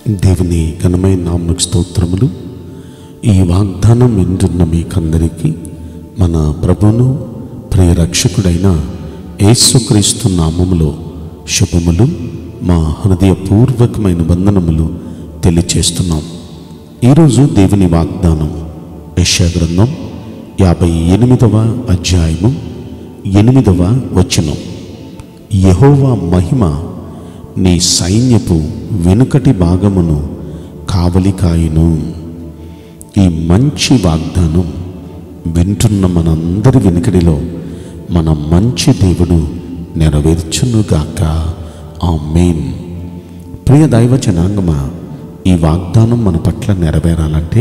దేవుని ఘనమైన నామకు స్తోత్రములు ఈ వాగ్దానం వింటున్న మీకందరికీ మన ప్రభును ప్రియ రక్షకుడైన యేసుక్రీస్తు నామములో శుభములు మా హృదయపూర్వకమైన వందనములు తెలియచేస్తున్నాం ఈరోజు దేవుని వాగ్దానం యెషయా గ్రంథం యాభై ఎనిమిదవ అధ్యాయము ఎనిమిదవ వచనం యెహోవా మహిమ నీ సైన్యపు వెనుకటి భాగమును కావలి కాయును ఈ మంచి వాగ్దానం వింటున్న మనందరి వెనుకడిలో మన మంచి దేవుడు నెరవేర్చునుగాక ఆ మెయిన్ ప్రియ దైవ జనాంగమా ఈ వాగ్దానం మన పట్ల నెరవేరాలంటే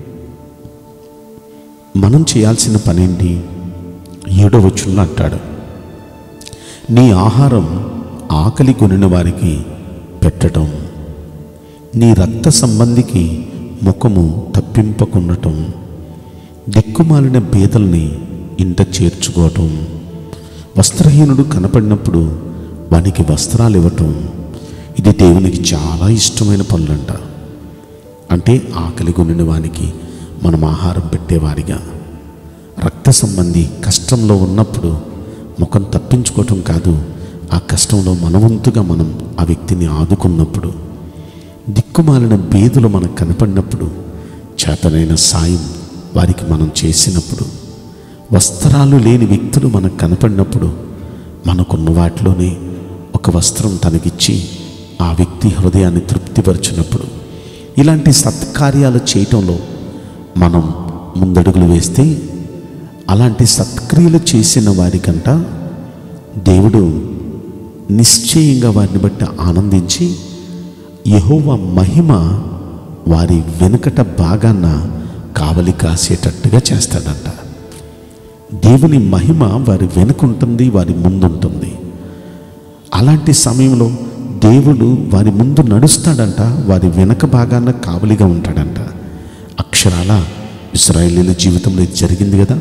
మనం చేయాల్సిన పనేంటి ఏడో వచ్చుల్లో అంటాడు నీ ఆహారం ఆకలి కొనిన వారికి పెట్టడం నీ రక్త సంబంధికి ముఖము తప్పింపకుండటం దిక్కుమాలిన బీదల్ని ఇంట చేర్చుకోవటం వస్త్రహీనుడు కనపడినప్పుడు వానికి వస్త్రాలు ఇవ్వటం ఇది దేవునికి చాలా ఇష్టమైన పనులంట అంటే ఆకలి కొనిన వానికి మనం ఆహారం పెట్టేవారిగా రక్త సంబంధి కష్టంలో ఉన్నప్పుడు ముఖం తప్పించుకోవటం కాదు ఆ కష్టంలో మనవంతుగా మనం ఆ వ్యక్తిని ఆదుకున్నప్పుడు దిక్కుమాలిన బీదులు మనకు కనపడినప్పుడు చేతనైన సాయం వారికి మనం చేసినప్పుడు వస్త్రాలు లేని వ్యక్తులు మనకు కనపడినప్పుడు మనకున్న వాటిలోనే ఒక వస్త్రం తనకిచ్చి ఆ వ్యక్తి హృదయాన్ని తృప్తిపరిచినప్పుడు ఇలాంటి సత్కార్యాలు చేయటంలో మనం ముందడుగులు వేస్తే అలాంటి సత్క్రియలు చేసిన వారికంట దేవుడు నిశ్చయంగా వారిని బట్టి ఆనందించి యెహోవా మహిమ వారి వెనుకట భాగాన కావలి కాసేటట్టుగా చేస్తాడంట దేవుని మహిమ వారి వెనుకుంటుంది వారి ముందుంటుంది అలాంటి సమయంలో దేవుడు వారి ముందు నడుస్తాడంట వారి వెనక భాగాన కావలిగా ఉంటాడంట అక్షరాల ఇస్రాయేలీల జీవితంలో ఇది జరిగింది కదా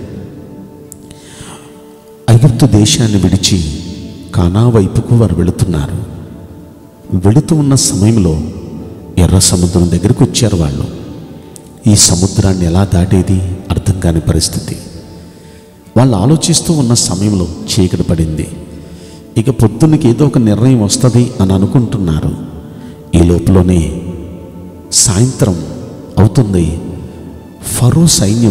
ఐగుప్తు దేశాన్ని విడిచి కానా వైపుకు వారు వెళుతున్నారు వెళుతూ ఉన్న సమయంలో ఎర్ర సముద్రం దగ్గరికి వచ్చారు వాళ్ళు ఈ సముద్రాన్ని ఎలా దాటేది అర్థం కాని పరిస్థితి వాళ్ళు ఆలోచిస్తూ ఉన్న సమయంలో చీకటి పడింది ఇక పొద్దున్నకి ఏదో ఒక నిర్ణయం వస్తుంది అని అనుకుంటున్నారు ఈ లోపలనే సాయంత్రం అవుతుంది ఫరో సైన్యం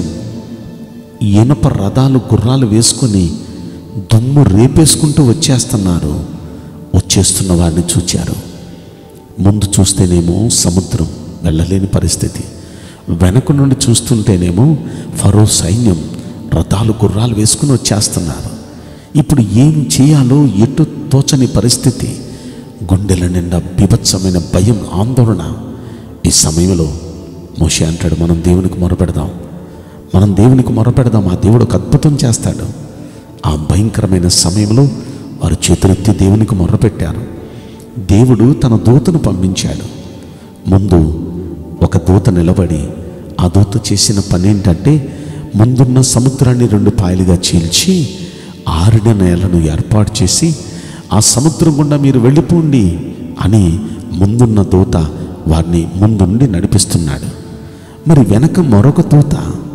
ఇనప రథాలు గుర్రాలు వేసుకొని దుమ్ము రేపేసుకుంటూ వచ్చేస్తున్నారు వచ్చేస్తున్న వారిని చూచారు ముందు చూస్తేనేమో సముద్రం వెళ్ళలేని పరిస్థితి వెనక నుండి చూస్తుంటేనేమో ఫరో సైన్యం రథాలు గుర్రాలు వేసుకుని వచ్చేస్తున్నారు ఇప్పుడు ఏం చేయాలో ఎటు తోచని పరిస్థితి గుండెల నిండా బీభత్సమైన భయం ఆందోళన ఈ సమయంలో మోషే అంటాడు మనం దేవునికి మొరపెడదాం మనం దేవునికి మొరపెడదాం ఆ దేవుడు ఒక అద్భుతం చేస్తాడు ఆ భయంకరమైన సమయంలో వారు చేతులెత్తి దేవునికి మొర్రపెట్టారు దేవుడు తన దూతను పంపించాడు ముందు ఒక దూత నిలబడి ఆ దూత చేసిన పని ఏంటంటే ముందున్న సముద్రాన్ని రెండు పాయలుగా చీల్చి ఆరిన నేలను ఏర్పాటు చేసి ఆ సముద్రం గుండా మీరు వెళ్ళిపోండి అని ముందున్న దూత వారిని ముందుండి నడిపిస్తున్నాడు మరి వెనక మరొక దూత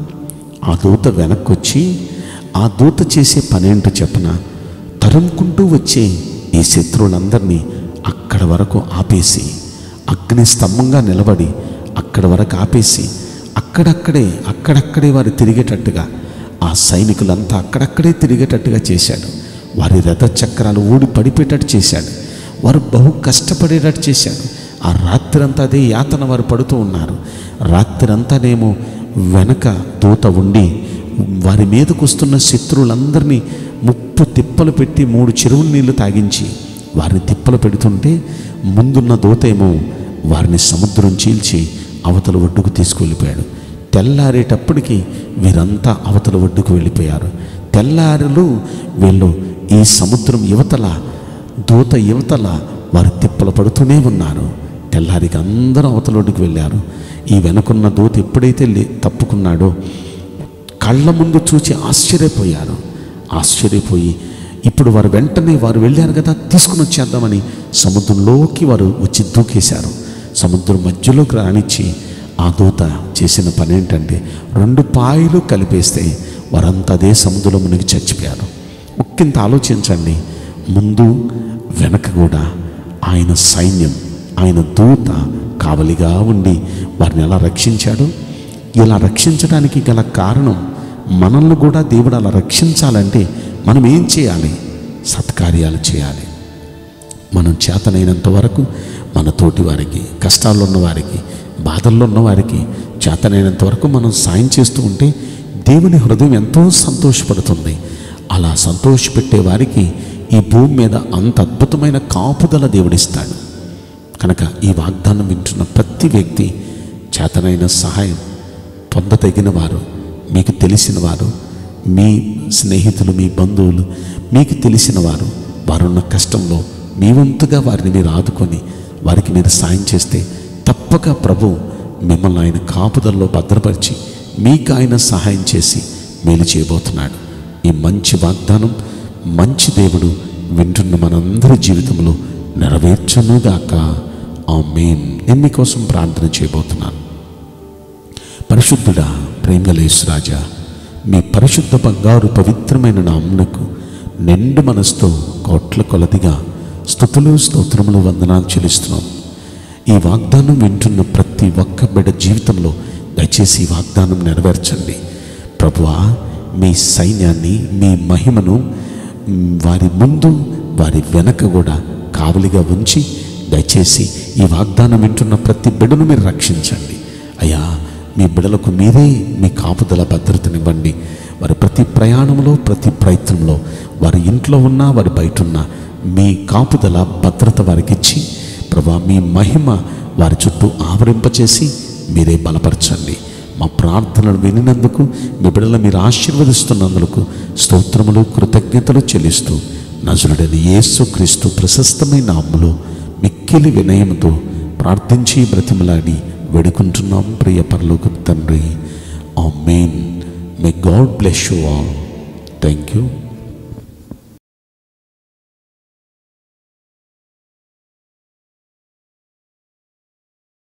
ఆ దూత వెనక్కొచ్చి ఆ దూత చేసే పనేంటో చెప్పన తరుముకుంటూ వచ్చే ఈ శత్రువులందరినీ అక్కడ వరకు ఆపేసి అగ్ని స్తంభంగా నిలబడి అక్కడ వరకు ఆపేసి అక్కడక్కడే అక్కడక్కడే వారు తిరిగేటట్టుగా ఆ సైనికులంతా అక్కడక్కడే తిరిగేటట్టుగా చేశాడు వారి రథ చక్రాలు ఊడి పడిపోయేటట్టు చేశాడు వారు బహు కష్టపడేటట్టు చేశాడు ఆ రాత్రంతా అదే యాతన వారు పడుతూ ఉన్నారు రాత్రంతానేమో వెనక దూత ఉండి వారి మీదకు వస్తున్న శత్రువులందరినీ ముప్పు తిప్పలు పెట్టి మూడు చెరువుల నీళ్లు తాగించి వారిని తిప్పలు పెడుతుంటే ముందున్న దూత ఏమో వారిని సముద్రం చీల్చి అవతల ఒడ్డుకు తీసుకువెళ్ళిపోయాడు తెల్లారేటప్పటికి వీరంతా అవతల ఒడ్డుకు వెళ్ళిపోయారు తెల్లారులు వీళ్ళు ఈ సముద్రం యువతల దూత యువతల వారు తిప్పలు పడుతూనే ఉన్నారు తెల్లారికి అందరూ అవతల ఒడ్డుకు వెళ్ళారు ఈ వెనుకున్న దూత ఎప్పుడైతే లే- తప్పుకున్నాడో కళ్ళ ముందు చూచి ఆశ్చర్యపోయారు ఆశ్చర్యపోయి ఇప్పుడు వారు వెంటనే వారు వెళ్ళారు కదా తీసుకుని వచ్చేద్దామని సముద్రంలోకి వారు వచ్చి దూకేశారు సముద్రం మధ్యలోకి రానిచ్చి ఆ దూత చేసిన పని ఏంటంటే రెండు పాయలు కలిపేస్తే వారంతా అదే సముద్రంలో మునిగి చచ్చిపోయారు ఒక్కింత ఆలోచించండి ముందు వెనక కూడా ఆయన సైన్యం ఆయన దూత కావలిగా ఉండి వారిని ఎలా రక్షించాడు ఇలా రక్షించడానికి గల కారణం మనల్ని కూడా దేవుడు అలా రక్షించాలంటే మనం ఏం చేయాలి సత్కార్యాలు చేయాలి మనం చేతనైనంత వరకు మన తోటి వారికి కష్టాల్లో ఉన్న వారికి బాధల్లో ఉన్న వారికి చేతనైనంత వరకు మనం సాయం చేస్తూ ఉంటే దేవుని హృదయం ఎంతో సంతోషపడుతుంది అలా సంతోషపెట్టే వారికి ఈ భూమి మీద అంత అద్భుతమైన కాపుదల దేవుడిస్తాడు కనుక ఈ వాగ్దానం వింటున్న ప్రతి వ్యక్తి చేతనైన సహాయం పొందదగిన వారు మీకు తెలిసిన వారు మీ స్నేహితులు మీ బంధువులు మీకు తెలిసిన వారు వారున్న కష్టంలో మీ వంతుగా వారిని మీరు ఆదుకొని వారికి మీరు సాయం చేస్తే తప్పక ప్రభు మిమ్మల్ని ఆయన కాపుదల్లో భద్రపరిచి మీకు ఆయన సహాయం చేసి మేలు చేయబోతున్నాడు ఈ మంచి వాగ్దానం మంచి దేవుడు వింటున్న మనందరి జీవితంలో నెరవేర్చునుగాక ఆ మెయిన్ నేను మీకోసం ప్రార్థన చేయబోతున్నాను పరిశుద్ధుడా ప్రేమలేసురాజా మీ పరిశుద్ధ బంగారు పవిత్రమైన నామునకు నిండు మనసుతో కోట్ల కొలదిగా స్థుతులు స్తోత్రములు వందనాలు చెల్లిస్తున్నాం ఈ వాగ్దానం వింటున్న ప్రతి ఒక్క బిడ్డ జీవితంలో దయచేసి ఈ వాగ్దానం నెరవేర్చండి ప్రభువా మీ సైన్యాన్ని మీ మహిమను మ్, వారి ముందు వారి వెనక కూడా కావలిగా ఉంచి దయచేసి ఈ వాగ్దానం వింటున్న ప్రతి బిడ్డను మీరు రక్షించండి అయ్యా మీ బిడలకు మీరే మీ కాపుదల భద్రతనివ్వండి వారి ప్రతి ప్రయాణంలో ప్రతి ప్రయత్నంలో వారి ఇంట్లో ఉన్నా వారి బయట ఉన్నా మీ కాపుదల భద్రత వారికి ఇచ్చి ప్రభా మీ మహిమ వారి చుట్టూ ఆవరింపచేసి మీరే బలపరచండి మా ప్రార్థనలు వినినందుకు మీ బిడ్డలు మీరు ఆశీర్వదిస్తున్నందుకు స్తోత్రములు కృతజ్ఞతలు చెల్లిస్తూ నజరుడని యేసు క్రీస్తు ప్రశస్తమైన నామములో మిక్కిలి వినయంతో ప్రార్థించి బ్రతిమలాడి వేడుకుంటున్నాం ప్రియ పరలోక తండ్రి ఆ మెయిన్ may God bless you all thank you